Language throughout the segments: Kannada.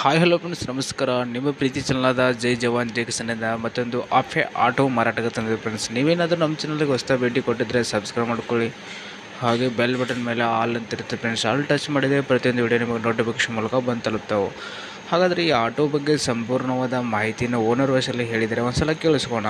ಹಾಯ್ ಹಲೋ ಫ್ರೆಂಡ್ಸ್ ನಮಸ್ಕಾರ ನಿಮ್ಮ ಪ್ರೀತಿ ಚಾನಲಾದ ಜೈ ಜವಾನ್ ಜೈ ಕಿಸನಿಂದ ಮತ್ತೊಂದು ಆಫೆ ಆಟೋ ಮಾರಾಟಕ್ಕೆ ತಂದಿದೆ ಫ್ರೆಂಡ್ಸ್ ನೀವೇನಾದರೂ ನಮ್ಮ ಚಾನಲ್ಗೆ ಹೊಸ ಭೇಟಿ ಕೊಟ್ಟಿದ್ದರೆ ಸಬ್ಸ್ಕ್ರೈಬ್ ಮಾಡ್ಕೊಳ್ಳಿ ಹಾಗೆ ಬೆಲ್ ಬಟನ್ ಮೇಲೆ ಆಲ್ ಅಂತ ಇರುತ್ತೆ ಫ್ರೆಂಡ್ಸ್ ಆಲ್ ಟಚ್ ಮಾಡಿದರೆ ಪ್ರತಿಯೊಂದು ವಿಡಿಯೋ ನಿಮಗೆ ನೋಟಿಫಿಕೇಶನ್ ಮೂಲಕ ಬಂದು ತಲುಪ್ತಾವೆ ಹಾಗಾದರೆ ಈ ಆಟೋ ಬಗ್ಗೆ ಸಂಪೂರ್ಣವಾದ ಮಾಹಿತಿನ ಓನರ್ ವಾಯ್ಸಲ್ಲಿ ಹೇಳಿದರೆ ಒಂದ್ಸಲ ಕೇಳಿಸ್ಕೋಣ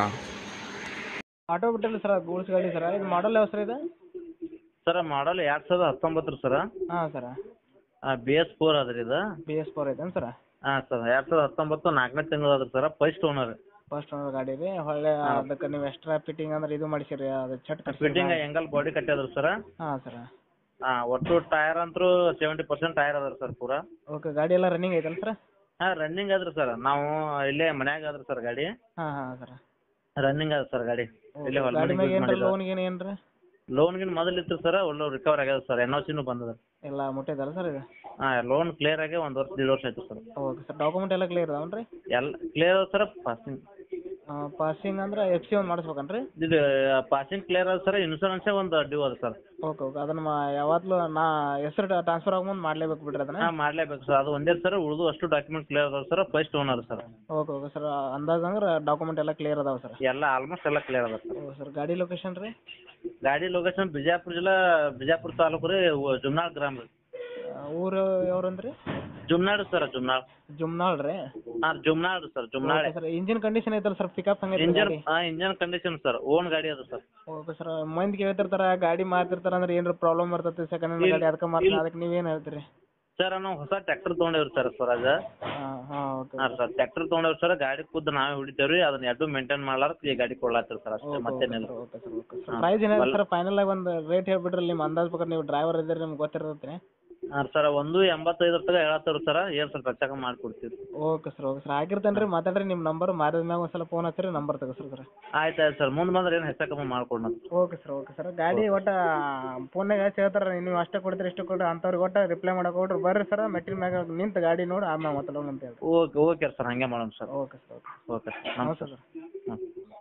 ಆಟೋ ಬಿಟ್ಟಲ್ಲ ಸರ್ ಗೂಡ್ಸ್ ಗಾಡಿ ಸರ್ ಇದು ಮಾಡಲ್ ಯಾವ ಸರ್ ಇದು ಸರ ಮಾಡಲ್ ಎರಡು ಸಾವಿರದ ಹತ್ತೊಂಬತ್ತು ರೀ ಸರ ಹಾಂ ಸರ್ ಬಿ ಎಸ್ ಫೋರ್ ಅದ್ರಿ ಇದು ಬಿ ಎಸ್ ಫೋರ್ ಐತೇನು ಸರ್ ಹಾಂ ಸರ್ ಎರಡು ಸಾವಿರದ ಹತ್ತೊಂಬತ್ತು ನಾಲ್ಕನೇ ತಿಂಗಳು ಅದ್ರಿ sir first owner first owner ಗಾಡಿ ರೀ ಹೊಳ್ಳೆ ಅದಕ್ಕೆ ನೀವು ಎಕ್ಸ್ಟ್ರಾ ಫಿಟ್ಟಿಂಗ್ ಅಂದ್ರೆ ಇದು ಮಾಡಿಸಿರಿ ಅದು ಚಟ್ ಫಿಟ್ಟಿಂಗ್ ಎಂಗಲ್ ಬಾಡಿ ಕಟ್ಟ್ಯದ್ರಿ ಸರ ಹಾಂ ಸರ್ ಹಾಂ ಒಟ್ಟು ಟೈರ್ ಅಂತೂ ಸೆವೆಂಟಿ ಪರ್ಸೆಂಟ್ ಟೈರ್ ಅದ ಸರ್ ಪೂರಾ ಓಕೆ ಗಾಡಿ ಎಲ್ಲ ರನ್ನಿಂಗ್ ಐತಲ್ಲ ಸರ್ ಹಾಂ ರನ್ನಿಂಗ್ ಅದ್ರಿ ಸರ್ ನಾವು ಇಲ್ಲೇ ಮನ್ಯಾಗ ಅದ್ರಿ ಸರ್ ಗಾಡಿ ಹಾಂ ಹಾಂ ಸರ್ ರನ್ನಿಂಗ್ ಅದ ಸರ್ ಗಾಡಿ ಇಲ್ಲೇ ಹೊಲ ಗಾಡಿ ಮ್ಯಾಗ ಏನ್ರಿ ಮಾಡಿಲ್ಲ ಲೋನ್ ಗೀನ್ ಏನ್ರಿ ಲೋನ್ ಗಿನ್ ಮೊದಲು ಇತ್ತು ಸರ್ ಒಳ್ಳೆ ರಿಕವರ್ ಆಗ್ಯದ ಸರ್ ಎನ್ ಓ ಸಿನೂ ಬಂದದ ಎಲ್ಲ ಮುಟ್ಟಿದಲ್ಲ ಸರ್ ಇದು ಹಾಂ ಲೋನ್ ಕ್ಲಿಯರ್ ಆಗಿ ಒಂದು ವರ್ಷ ಎರಡು ವರ್ಷ ಆಯ್ತು ಸರ್ ಓಕೆ ಸರ್ ಡಾಕ್ಯುಮೆಂಟ್ ಎಲ್ಲ ಕ್ಲಿಯರ್ ಇದಾವನ್ರಿ ಎಲ್ಲ ಕ್ಲಿಯರ್ ಅದ ಸರ್ ಪಾಸಿಂಗ್ ಪಾಸಿಂಗ್ ಅಂದ್ರೆ ಎಫ್ ಸಿ ಒಂದು ಮಾಡಿಸ್ಬೇಕನ್ರಿ ಇದು ಪಾಸಿಂಗ್ ಕ್ಲಿಯರ್ ಅದ ಸರ್ ಇನ್ಶೂರೆನ್ಸೇ ಒಂದು ಡ್ಯೂ ಅದ ಸರ್ ಓಕೆ ಓಕೆ ಅದನ್ನ ಮಾ- ಯಾವತ್ತೂ ನಾ ಹೆಸರು ಟ್ರಾನ್ಸ್ಫರ್ ಆಗೋ ಮುಂದೆ ಮಾಡ್ಲೇಬೇಕು ಬಿಡ್ರಿ ಅದನ್ನ ಹಾಂ ಮಾಡ್ಲೇಬೇಕು ಸರ್ ಅದು ಒಂದೇ ಸರ್ ಉಳಿದು ಅಷ್ಟು ಡಾಕ್ಯುಮೆಂಟ್ ಕ್ಲಿಯರ್ ಅದಾವ sir first owner sir okay okay sir ಅಂದಾಜು ಅಂದ್ರೆ ಡಾಕ್ಯುಮೆಂಟ್ ಎಲ್ಲ ಕ್ಲಿಯರ್ ಅದಾವೆ ಸರ್ ಎಲ್ಲ ಆಲ್ಮೋಸ್ಟ್ ಎಲ್ಲ ಕ್ಲಿಯರ್ ಅದ ಸರ್ ಓ ಸರ್ ಗಾಡಿ ಲೊಕೇಶನ್ ರೀ ಗಾಡಿ ಲೊಕೇಶನ್ ಬಿಜಾಪುರ ಜಿಲ್ಲಾ ಬಿಜಾಪುರ ತಾಲೂಕು ರೀ ಉ- ಜುಮ್ನಾಳ್ ಗ್ರಾಮ ರೀ ಊರು ಯಾವ್ರಂದ್ರಿ ಜುಮ್ನಾಳ್ ಸರ್ ಜುಮ್ನಾಳ್ ಜುಮ್ನಾಳ್ ರೀ ಹಾಂ ಜುಮ್ನಾಳ್ ರೀ ಸರ್ ಜುಮ್ನಾಳೆ ಸರ್ ಇಂಜಿನ್ ಕಂಡೀಷನ್ ಐತಲ್ಲ ಸರ್ ಪಿಕಪ್ ಹಂಗೈತೆ ಇಂಜನ್ ಗಾಡಿ ಹಾಂ ಇಂಜನ್ ಕಂಡೀಷನ್ ಸರ್ ಓನ್ ಗಾಡಿ ಅದ ಸರ್ ಓಕೆ ಸರ್ ಮಂದಿ ಕೇಳ್ತಿರ್ತಾರ ಗಾಡಿ ಮಾರ್ತಿರ್ತಾರ ಅಂದ್ರೆ ಏನಾರ ಪ್ರಾಬ್ಲಮ್ ಬರ್ತೈತಿ ಸೆಕೆಂಡ್ ಹ್ಯಾಂಡ್ ಗಾಡಿ ಅದಕ್ಕೆ ಮಾರ್ತಾರೆ ಅದಕ್ಕೆ ನೀವೇನು ಹೇಳ್ತೀರಿ ಸರ್ ನಾವು ಹೊಸ ಟ್ರ್ಯಾಕ್ಟರ್ ತೊಗೊಂಡೇವ್ರಿ ಸರ್ ಸ್ವರಾಜ ಹಾಂ ಹಾಂ ಓಕೆ ಹಾಂ ಸರ್ ಟ್ರ್ಯಾಕ್ಟರ್ ತೊಗೊಂಡೇವ್ರಿ ಸರ್ ಗಾಡಿ ಖುದ್ದು ನಾವೇ ಹೊಡಿತೇವೆ ರೀ ಅದನ್ನ ಎರಡು ಮೇಂಟೈನ್ ಮಾಡ್ಲಾರ್ದ ಈ ಗಾಡಿ ಕೊಡ್ಲಾತ್ತೀವಿ ಸರ್ ಅಷ್ಟೇ ಮತ್ತೇನಿಲ್ಲ okay sir okay sir price ಏನಾದ್ರು ಸರ್ ಫೈನಲ್ ಆಗಿ ಒಂದು ರೇಟ್ ಹೇಳ್ಬಿಟ್ರಿ ನಿಮ್ಮ ಅಂದಾಜ್ ಪ್ರಕಾರ ನೀವು ಡ್ರೈವರ್ ಇದ್ದೀರಿ ನಿಮ್ಗೆ ಗೊತ್ತಿರ್ತೈತಿ ಹಾಂ ಸರ್ ಒಂದು ಎಂಬತ್ತೈದು ತನಕ ಹೇಳತ್ತವ್ರಿ ಸರ್ ಏನು ಸ್ವಲ್ಪ ಹೆಚ್ಚಾಗ ಮಾಡ್ಕೊಡ್ತೀವಿ ಓಕೆ ಸರ್ ಓಕೆ ಸರ್ ಆಗಿರ್ತೇನೆ ರೀ ಮಾತಾಡ್ರಿ ನಿಮ್ಮ ನಂಬರ್ ಮಾರಿದ ಮ್ಯಾಗ ಒಂದು ಸಲ ಫೋನ್ ಹಚ್ಚಿರಿ ನಂಬರ್ ತೆಗೆಸ್ರಿ ಸರ್ ಆಯ್ತು ಆಯ್ತು ಸರ್ ಮುಂದೆ ಬಂದ್ರೆ ಏನು ಹೆಚ್ಚು ಕಮ್ಮಿ ಮಾಡ್ಕೊಡೋಣ ಓಕೆ ಸರ್ ಓಕೆ ಸರ್ ಗಾಡಿ ಒಟ್ಟು ಫೋನ್ನಾಗ ಹಚ್ಚಿ ಹೇಳ್ತಾರೆ ನೀವು ಅಷ್ಟೇ ಕೊಡ್ತೀರಿ ಇಷ್ಟು ಕೊಡ್ರಿ ಅಂಥವ್ರಿಗೆ ಒಟ್ಟು ರಿಪ್ಲೈ ಮಾಡಕ್ಕೆ ಕೊಡ್ರಿ ಬರ್ರಿ ಸರ್ ಮೆಟ್ರಿಲ್ ಮ್ಯಾಗ ನಿಂತು ಗಾಡಿ ನೋಡಿ ಆಮೇಲೆ ಮಾತಾಡೋಣ ಅಂತ ಹೇಳಿ ಓಕೆ ಓಕೆ ಸರ್ ಹಂಗೆ ಮಾಡೋಣ sir okay sir okay okay sir ನಮಸ್ತೆ ನಮಸ್ತೆ ಸರ್ ಹಾಂ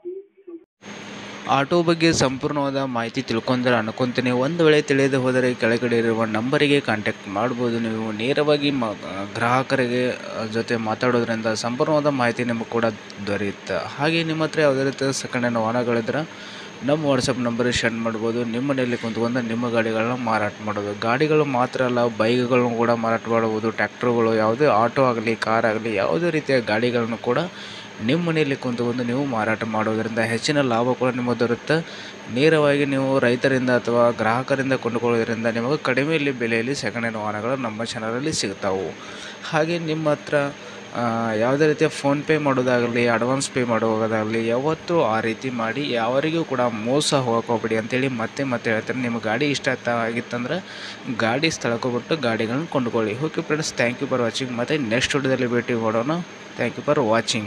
ಆಟೋ ಬಗ್ಗೆ ಸಂಪೂರ್ಣವಾದ ಮಾಹಿತಿ ತಿಳ್ಕೊಂಡ್ರೆ ಅನ್ಕೊಂತೀನಿ ಒಂದು ವೇಳೆ ತಿಳಿಯದೆ ಹೋದರೆ ಕೆಳಗಡೆ ಇರುವ ನಂಬರಿಗೆ ಕಾಂಟ್ಯಾಕ್ಟ್ ಮಾಡ್ಬೋದು ನೀವು ನೇರವಾಗಿ ಮ ಗ್ರಾಹಕರಿಗೆ ಜೊತೆ ಮಾತಾಡೋದ್ರಿಂದ ಸಂಪೂರ್ಣವಾದ ಮಾಹಿತಿ ನಿಮಗೆ ಕೂಡ ದೊರೆಯುತ್ತೆ ಹಾಗೆ ನಿಮ್ಮ ಹತ್ರ ಯಾವುದೇ ರೀತಿಯ ಸೆಕೆಂಡ್ ಹ್ಯಾಂಡ್ ವಾಹನಗಳಿದ್ರೆ ನಮ್ಮ ವಾಟ್ಸಪ್ ನಂಬರಿಗೆ ಸೆಂಡ್ ಮಾಡ್ಬೋದು ನಿಮ್ಮ ಮನೆಯಲ್ಲಿ ಕುಂತ್ಕೊಂಡು ನಿಮ್ಮ ಗಾಡಿಗಳನ್ನ ಮಾರಾಟ ಮಾಡೋದು ಗಾಡಿಗಳು ಮಾತ್ರ ಅಲ್ಲ ಬೈಕ್ಗಳನ್ನು ಕೂಡ ಮಾರಾಟ ಮಾಡಬಹುದು ಟ್ರ್ಯಾಕ್ಟರ್ಗಳು ಯಾವುದೇ ಆಟೋ ಆಗಲಿ ಕಾರ್ ಆಗಲಿ ಯಾವುದೇ ರೀತಿಯ ಗಾಡಿಗಳನ್ನು ಕೂಡ ನಿಮ್ಮ ಮನೆಯಲ್ಲಿ ಕುಂತ್ಕೊಂಡು ನೀವು ಮಾರಾಟ ಮಾಡೋದರಿಂದ ಹೆಚ್ಚಿನ ಲಾಭ ಕೂಡ ನಿಮಗೆ ದೊರೆಯುತ್ತೆ ನೇರವಾಗಿ ನೀವು ರೈತರಿಂದ ಅಥವಾ ಗ್ರಾಹಕರಿಂದ ಕೊಂಡುಕೊಳ್ಳೋದ್ರಿಂದ ನಿಮಗೆ ಕಡಿಮೆಯಲ್ಲಿ ಬೆಲೆಯಲ್ಲಿ ಸೆಕೆಂಡ್ ಹ್ಯಾಂಡ್ ವಾಹನಗಳು ನಮ್ಮ ಚಾನಲಲ್ಲಿ ಸಿಗ್ತಾವೆ ಹಾಗೆ ನಿಮ್ಮ ಹತ್ರ ಆ, ಯಾವುದೇ ರೀತಿಯ ಫೋನ್ಪೇ ಮಾಡೋದಾಗಲಿ ಅಡ್ವಾನ್ಸ್ ಪೇ ಮಾಡೋದಾಗಲಿ ಯಾವತ್ತೂ ಆ ರೀತಿ ಮಾಡಿ ಯಾವರಿಗೂ ಕೂಡ ಮೋಸ ಹೋಗಕ್ಕೆ ಹೋಗ್ಬೇಡಿ ಅಂತೇಳಿ ಮತ್ತೆ ಮತ್ತೆ ಹೇಳ್ತಾರೆ ನಿಮ್ಮ ಗಾಡಿ ಇಷ್ಟ ಆಗ್ತಾ ಆಗಿತ್ತಂದ್ರೆ ಗಾಡಿ ಸ್ಥಳಕ್ಕೆ ಬಿಟ್ಟು ಗಾಡಿಗಳನ್ನ ಕೊಂಡುಕೊಳ್ಳಿ okay friends thank you for watching ಮತ್ತು ನೆಕ್ಸ್ಟ್ ವಿಡಿಯೋದಲ್ಲಿ ಭೇಟಿ ಮಾಡೋಣ ಥ್ಯಾಂಕ್ ಯು ಫಾರ್ ವಾಚಿಂಗ್